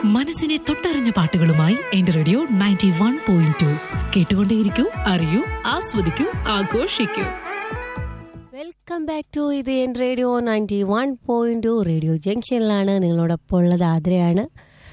മനസ്സിനെ തൊട്ടറിഞ്ഞ പാട്ടുകളുമായി എന്റെ radio ninety one point two കേട്ടുകൊണ്ടേയിരിക്കൂ അറിയൂ ആസ്വദിക്കൂ ആഘോഷിക്കൂ വെൽക്കം ബാക്ക് ടു ഇത് എൻ radio ninety one point two radio ജംഗ്ഷനിലാണ് നിങ്ങളോടൊപ്പം ഉള്ളത് ആദ്രയാണ്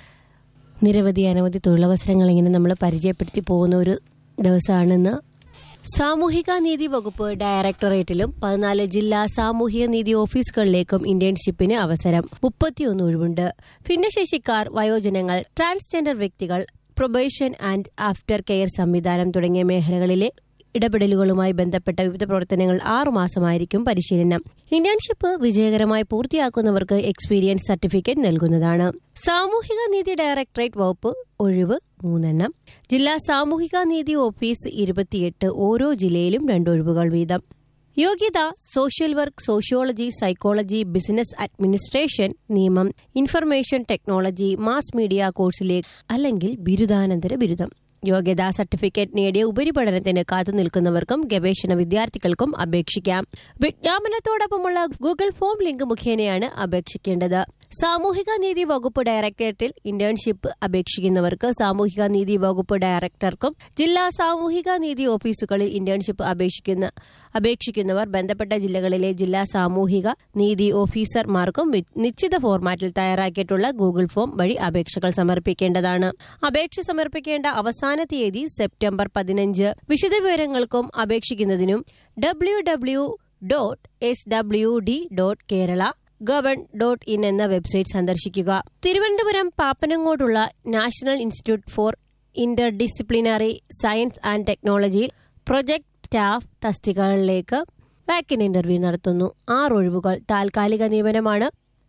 നിരവധി അനവധി തൊഴിലവസരങ്ങൾ ഇങ്ങനെ നമ്മൾ പരിചയപ്പെടുത്തി പോകുന്ന ഒരു ദിവസമാണെന്ന് സാമൂഹിക നീതി വകുപ്പ് ഡയറക്ടറേറ്റിലും പതിനാല് ജില്ലാ സാമൂഹിക നീതി ഓഫീസുകളിലേക്കും ഇന്റേൺഷിപ്പിന് അവസരം മുപ്പത്തിയൊന്ന് ഒഴിവുണ്ട് ഭിന്നശേഷിക്കാർ വയോജനങ്ങൾ ട്രാൻസ്ജെൻഡർ വ്യക്തികൾ പ്രൊബേഷൻ ആൻഡ് ആഫ്റ്റർ കെയർ സംവിധാനം തുടങ്ങിയ മേഖലകളിലെ ഇടപെടലുകളുമായി ബന്ധപ്പെട്ട വിവിധ പ്രവർത്തനങ്ങൾ ആറുമാസമായിരിക്കും പരിശീലനം ഇന്റേൺഷിപ്പ് വിജയകരമായി പൂർത്തിയാക്കുന്നവർക്ക് എക്സ്പീരിയൻസ് സർട്ടിഫിക്കറ്റ് നൽകുന്നതാണ് സാമൂഹിക നീതി ഡയറക്ടറേറ്റ് വകുപ്പ് ഒഴിവ് മൂന്നെണ്ണം ജില്ലാ സാമൂഹിക നീതി ഓഫീസ് ഇരുപത്തിയെട്ട് ഓരോ ജില്ലയിലും രണ്ടൊഴിവുകൾ വീതം യോഗ്യത social work sociology psychology business administration നിയമം ഇൻഫർമേഷൻ ടെക്നോളജി മാസ് മീഡിയ കോഴ്സിലേക്ക് അല്ലെങ്കിൽ ബിരുദാനന്തര ബിരുദം യോഗ്യതാ സർട്ടിഫിക്കറ്റ് നേടിയ ഉപരിപഠനത്തിന് കാത്തുനിൽക്കുന്നവർക്കും ഗവേഷണ വിദ്യാർത്ഥികൾക്കും അപേക്ഷിക്കാം വിജ്ഞാപനത്തോടൊപ്പമുള്ള ഗൂഗിൾ ഫോം ലിങ്ക് മുഖേനയാണ് അപേക്ഷിക്കേണ്ടത് സാമൂഹിക നീതി വകുപ്പ് ഡയറക്ടറേറ്റിൽ ഇന്റേൺഷിപ്പ് അപേക്ഷിക്കുന്നവർക്ക് സാമൂഹിക നീതി വകുപ്പ് ഡയറക്ടർക്കും ജില്ലാ സാമൂഹിക നീതി ഓഫീസുകളിൽ ഇന്റേൺഷിപ്പ് അപേക്ഷിക്കുന്ന അപേക്ഷിക്കുന്നവർ ബന്ധപ്പെട്ട ജില്ലകളിലെ ജില്ലാ സാമൂഹിക നീതി ഓഫീസർമാർക്കും വി- നിശ്ചിത ഫോർമാറ്റിൽ തയ്യാറാക്കിയിട്ടുള്ള ഗൂഗിൾ ഫോം വഴി അപേക്ഷകൾ സമർപ്പിക്കേണ്ടതാണ് അപേക്ഷ സമർപ്പിക്കേണ്ട അവസാന തീയതി സെപ്റ്റംബർ പതിനഞ്ച് വിശദവിവരങ്ങൾക്കും അപേക്ഷിക്കുന്നതിനും W W dot S W D dot Kerala gov dot in എന്ന വെബ്സൈറ്റ് സന്ദർശിക്കുക തിരുവനന്തപുരം പാപ്പനങ്ങോടുള്ള national institute for interdisciplinary science and ടെക്നോളജിയിൽ പ്രൊജക്ട് സ്റ്റാഫ് തസ്തികകളിലേക്ക് വാക്കിൻ ഇന്റർവ്യൂ നടത്തുന്നു ആറ് ഒഴിവുകൾ താൽക്കാലിക നിയമനമാണ്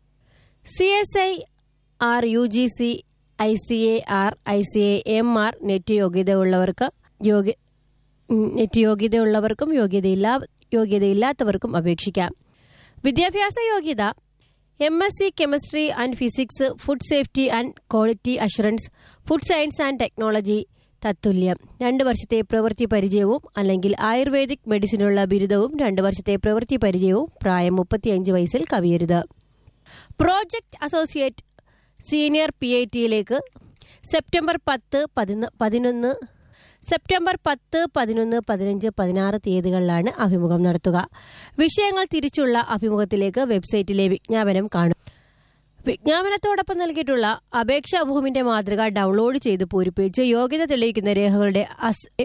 C S I R U G C I C A R I C A M R net യോഗ്യതയുള്ളവർക്ക് യോഗ്യ ഉം, നെറ്റ് യോഗ്യതയുള്ളവർക്കും യോഗ്യതയില്ലാ യോഗ്യതയില്ലാത്തവർക്കും അപേക്ഷിക്കാം വിദ്യാഭ്യാസ യോഗ്യത M S C chemistry and physics food safety and quality assurance food science and technology തത്തുല്യം രണ്ട് വർഷത്തെ പ്രവൃത്തി പരിചയവും അല്ലെങ്കിൽ ആയുർവേദിക് മെഡിസിനുള്ള ബിരുദവും രണ്ട് വർഷത്തെ പ്രവൃത്തി പരിചയവും പ്രായം മുപ്പത്തിയഞ്ച് വയസ്സിൽ കവിയരുത് project associate senior P I ടിയിലേക്ക് സെപ്റ്റംബർ പത്ത് പതിന പതിനൊന്ന് സെപ്റ്റംബർ പത്ത് പതിനൊന്ന് പതിനഞ്ച് പതിനാറ് തീയതികളിലാണ് അഭിമുഖം നടത്തുക വിഷയങ്ങൾ തിരിച്ചുള്ള അഭിമുഖത്തിലേക്ക് വെബ്സൈറ്റിലെ വിജ്ഞാപനം കാണും വിജ്ഞാപനത്തോടൊപ്പം നൽകിയിട്ടുള്ള അപേക്ഷാ ഭൂമിന്റെ മാതൃക ഡൗൺലോഡ് ചെയ്ത് പൂരിപ്പിച്ച് യോഗ്യത തെളിയിക്കുന്ന രേഖകളുടെ അസ്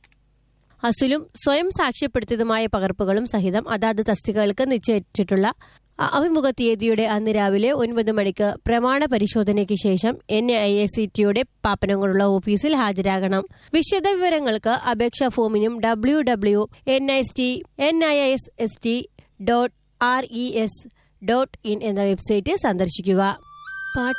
അസുലും സ്വയം സാക്ഷ്യപ്പെടുത്തിയതുമായ പകർപ്പുകളും സഹിതം അതാത് തസ്തികകൾക്ക് നിശ്ചയിച്ചിട്ടുള്ള അ- അഭിമുഖ തീയതിയുടെ അന്ന് രാവിലെ ഒൻപത് മണിക്ക് പ്രമാണ പരിശോധനയ്ക്ക് ശേഷം എൻ ഐ എസ് സി ടിയുടെ പാപ്പനങ്ങളുള്ള ഓഫീസിൽ ഹാജരാകണം വിശദ വിവരങ്ങൾക്ക് അപേക്ഷാ ഫോമിനും W W N S T N I S S T dot R E S dot in എന്ന വെബ്സൈറ്റ് സന്ദർശിക്കുക പാട്ട്